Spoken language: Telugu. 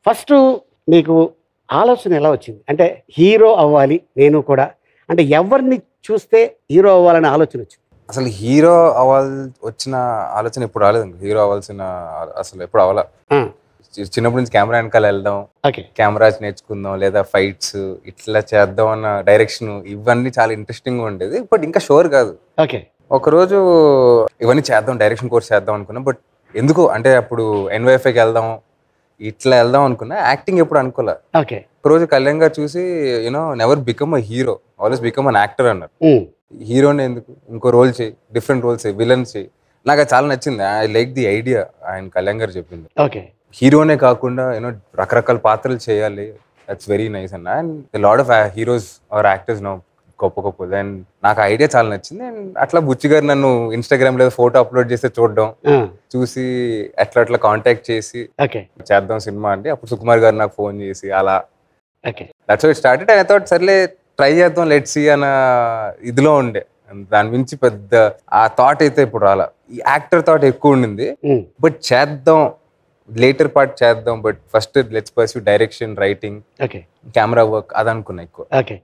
ఫస్ట్ నీకు ఆలోచన ఎలా వచ్చింది అంటే హీరో అవ్వాలి నేను కూడా అంటే ఎవరిని చూస్తే హీరో అవ్వాలనే ఆలోచన వచ్చింది అసలు హీరో అవ్వాలి వచ్చిన ఆలోచన ఎప్పుడు రాలేదు హీరో అవ్వాల్సిన ఆ- అసలు ఎప్పుడు అవ్వాల ఆ, చి- చిన్నప్పటి నుంచి కెమెరా వెనకాల వెళ్దాం ఓకే కెమెరాస్ నేర్చుకుందాం లేదా ఫైట్స్ ఇట్లా చేద్దాం అన్న డైరెక్షన్ ఇవన్నీ చాలా ఇంట్రెస్టింగ్ గా ఉండేది బట్ ఇంకా షోర్ కాదు ఓకే ఒకరోజు ఇవన్నీ చేద్దాం డైరెక్షన్ కోర్స్ చేద్దాం అనుకున్నా బట్ ఎందుకు అంటే అప్పుడు ఎన్వైఎఫ్ఐకి వెళ్దాం ఇట్లా వెళ్దాం అనుకున్నా యాక్టింగ్ ఎప్పుడు అనుకోలే ఓకే ఒకరోజు కళ్యాణ్ గారు చూసి you know never become a hero always become an actor అన్నారు ఉమ్, హీరోని ఎందుకు ఇంకో రోల్ చేయి డిఫరెంట్ రోల్స్ చేయి విలన్ చేయి నాకు అది చాలా నచ్చింది ఐ లైక్ ది ఐడియా ఆయన కళ్యాణ్ గారు చెప్పింది ఓకే హీరోనే కాకుండా యూనో రకరకాల పాత్రలు చేయాలి దట్స్ వెరీ నైస్ అన్న and lot of heroes are actors no గొప్ప గొప్ప అండ్ నాకు ఐడియా చాలా నచ్చింది అండ్ అట్లా బుచ్చి గారు నన్ను ఇన్స్టాగ్రామ్ లో ఫోటో అప్లోడ్ చేస్తే చూడడం ఆ, చూసి అట్లా అట్లా కాంటాక్ట్ చేసి ఓకే చేద్దాం సినిమా అంటే అప్పుడు సుకుమార్ గారు నాకు ఫోన్ చేసి అలా okay that's it started I thought సర్లే ట్రై చేద్దాం లెట్ సి అన్న ఇదిలో ఉండే దాని మించి పెద్ద ఆ థాట్ అయితే ఇప్పుడు రాలా ఈ యాక్టర్ థాట్ ఎక్కువ ఉండింది ఉమ్, బట్ చేద్దాం లేటర్ పార్ట్ చేద్దాం but first let's pursue direction writing okay camera work అది అనుకున్నా ఎక్కువ ఓకే